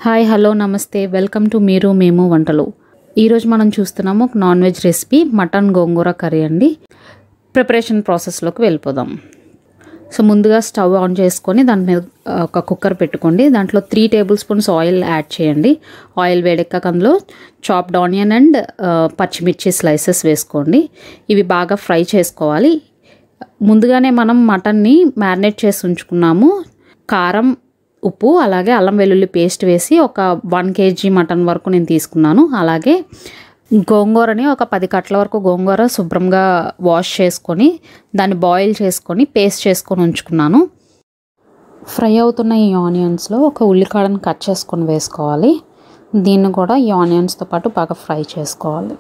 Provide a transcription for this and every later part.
hi hello నమస్తే welcome to మీరు మేము వంటలు ఈరోజు మనం చూస్తున్నాము ఒక non veg recipe mutton gongura curry అండి ప్రిపరేషన్ ప్రాసెస్లోకి వెళ్ళిపోదాం సో ముందుగా స్టవ్ ఆన్ చేసుకొని దాని మీద ఆ, ఒక కుక్కర్ పెట్టుకోండి దాంట్లో three table spoons oil add చేయండి ఆయిల్ వేడెక్కాక అందులో చాప్డ్ ఆనియన్ అండ్ ఆ, పచ్చిమిర్చి స్లైసెస్ వేసుకోండి ఇవి బాగా ఫ్రై చేసుకోవాలి ముందుగానే మనం మటన్ని మ్యారినేట్ చేసి ఉంచుకున్నాము కారం ఉప్పు అలాగే అల్లం వెల్లుల్లి పేస్ట్ వేసి ఒక వన్ కేజీ మటన్ వరకు నేను తీసుకున్నాను అలాగే గోంగూరని ఒక పది కట్ల వరకు గోంగూర శుభ్రంగా వాష్ చేసుకొని దాన్ని బాయిల్ చేసుకొని పేస్ట్ చేసుకొని ఉంచుకున్నాను ఫ్రై అవుతున్న ఈ ఆనియన్స్లో ఒక ఉల్లికాడను కట్ చేసుకొని వేసుకోవాలి దీన్ని కూడా ఈ ఆనియన్స్తో పాటు బాగా ఫ్రై చేసుకోవాలి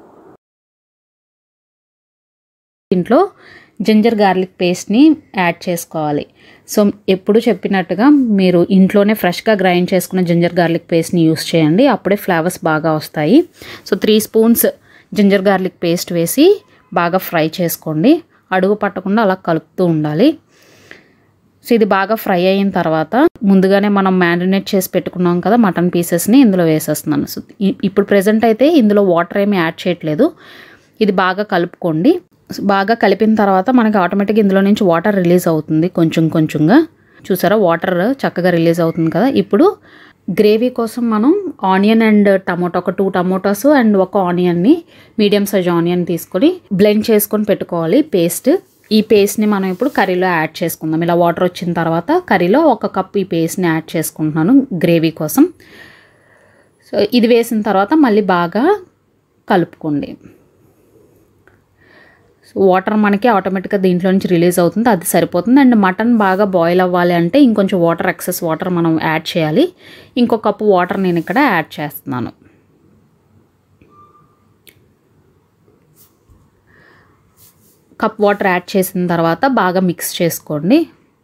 దీంట్లో జింజర్ గార్లిక్ పేస్ట్ని యాడ్ చేసుకోవాలి సో ఎప్పుడు చెప్పినట్టుగా మీరు ఇంట్లోనే ఫ్రెష్గా గ్రైండ్ చేసుకున్న జింజర్ గార్లిక్ పేస్ట్ని యూస్ చేయండి అప్పుడే ఫ్లేవర్స్ బాగా వస్తాయి so three spoons ginger garlic paste వేసి బాగా ఫ్రై చేసుకోండి అడుగు పట్టకుండా అలా కలుపుతూ ఉండాలి సో ఇది బాగా ఫ్రై అయిన తర్వాత ముందుగానే మనం మ్యారినేట్ చేసి పెట్టుకున్నాం కదా మటన్ పీసెస్ని ఇందులో వేసేస్తున్నాను సో ఇ- ఇప్పుడు ప్రజెంట్ అయితే ఇందులో వాటర్ ఏమీ యాడ్ చేయట్లేదు ఇది బాగా కలుపుకోండి బాగా కలిపిన తర్వాత మనకి ఆటోమేటిక్గా ఇందులో నుంచి వాటర్ రిలీజ్ అవుతుంది కొంచెం కొంచెంగా చూసారా వాటర్ చక్కగా రిలీజ్ అవుతుంది కదా ఇప్పుడు గ్రేవీ కోసం మనం ఆనియన్ అండ్ టమోటా ఒక టూ టమోటాస్ అండ్ ఒక ఆనియన్ని మీడియం సైజ్ ఆనియన్ తీసుకొని బ్లెండ్ చేసుకొని పెట్టుకోవాలి పేస్ట్ ఈ పేస్ట్ని మనం ఇప్పుడు కర్రీలో యాడ్ చేసుకుందాం ఇలా వాటర్ వచ్చిన తర్వాత కర్రీలో ఒక కప్ ఈ పేస్ట్ని యాడ్ చేసుకుంటున్నాను గ్రేవీ కోసం సో ఇది వేసిన తర్వాత మళ్ళీ బాగా కలుపుకోండి సో వాటర్ మనకి ఆటోమేటిక్గా దీంట్లో నుంచి రిలీజ్ అవుతుంది అది సరిపోతుంది అండ్ మటన్ బాగా బాయిల్ అవ్వాలి అంటే ఇంకొంచెం వాటర్ ఎక్సెస్ వాటర్ మనం యాడ్ చేయాలి ఇంకో కప్పు వాటర్ నేను ఇక్కడ యాడ్ చేస్తున్నాను కప్ వాటర్ యాడ్ చేసిన తర్వాత బాగా మిక్స్ చేసుకోండి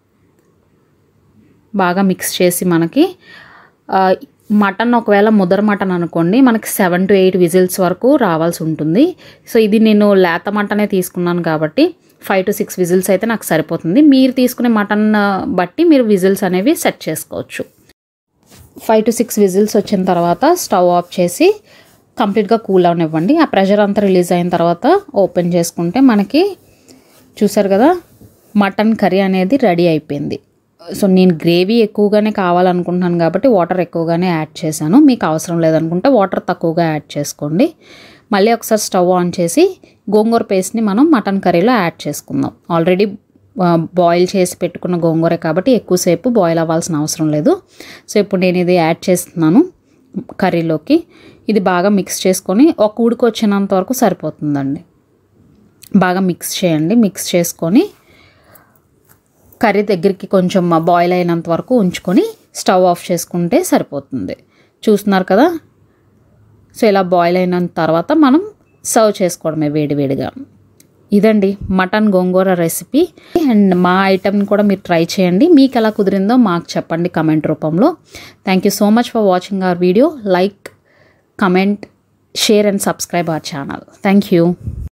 బాగా మిక్స్ చేసి మనకి ఆ, మటన్ ఒకవేళ ముదర మటన్ అనుకోండి మనకి సెవెన్ టు ఎయిట్ విజిల్స్ వరకు రావాల్సి ఉంటుంది సో ఇది నేను లేత మటనే తీసుకున్నాను కాబట్టి ఫైవ్ టు సిక్స్ విజిల్స్ అయితే నాకు సరిపోతుంది మీరు తీసుకునే మటన్ ఆ, బట్టి మీరు విజిల్స్ అనేవి సెట్ చేసుకోవచ్చు ఫైవ్ టు సిక్స్ విజిల్స్ వచ్చిన తర్వాత స్టవ్ ఆఫ్ చేసి కంప్లీట్గా కూల్ అవనివ్వండి ఆ ప్రెషర్ అంతా రిలీజ్ అయిన తర్వాత ఓపెన్ చేసుకుంటే మనకి చూసారు కదా మటన్ కర్రీ అనేది రెడీ అయిపోయింది సో నేను గ్రేవీ ఎక్కువగానే కావాలనుకుంటున్నాను కాబట్టి వాటర్ ఎక్కువగానే యాడ్ చేశాను మీకు అవసరం లేదనుకుంటే వాటర్ తక్కువగా యాడ్ చేసుకోండి మళ్ళీ ఒకసారి స్టవ్ ఆన్ చేసి గోంగూర పేస్ట్ని మనం మటన్ కర్రీలో యాడ్ చేసుకుందాం ఆల్రెడీ బాయిల్ చేసి పెట్టుకున్న గోంగూర కాబట్టి ఎక్కువసేపు బాయిల్ అవ్వాల్సిన అవసరం లేదు సో ఇప్పుడు నేను ఇది యాడ్ చేస్తున్నాను కర్రీలోకి ఇది బాగా మిక్స్ చేసుకొని ఒక ఉడికి వచ్చినంత వరకు సరిపోతుందండి బాగా మిక్స్ చేయండి మిక్స్ చేసుకొని కర్రీ దగ్గరికి కొంచెం బాయిల్ అయినంత వరకు ఉంచుకొని స్టవ్ ఆఫ్ చేసుకుంటే సరిపోతుంది చూస్తున్నారు కదా సో ఇలా బాయిల్ అయిన తర్వాత మనం సర్వ్ చేసుకోవడమే వేడివేడిగా ఇదండి మటన్ గోంగూర రెసిపీ అండ్ మా ఐటెంని కూడా మీరు ట్రై చేయండి మీకు ఎలా కుదిరిందో మాకు చెప్పండి కమెంట్ రూపంలో thank you so much for watching our video like comment share and subscribe our channel thank you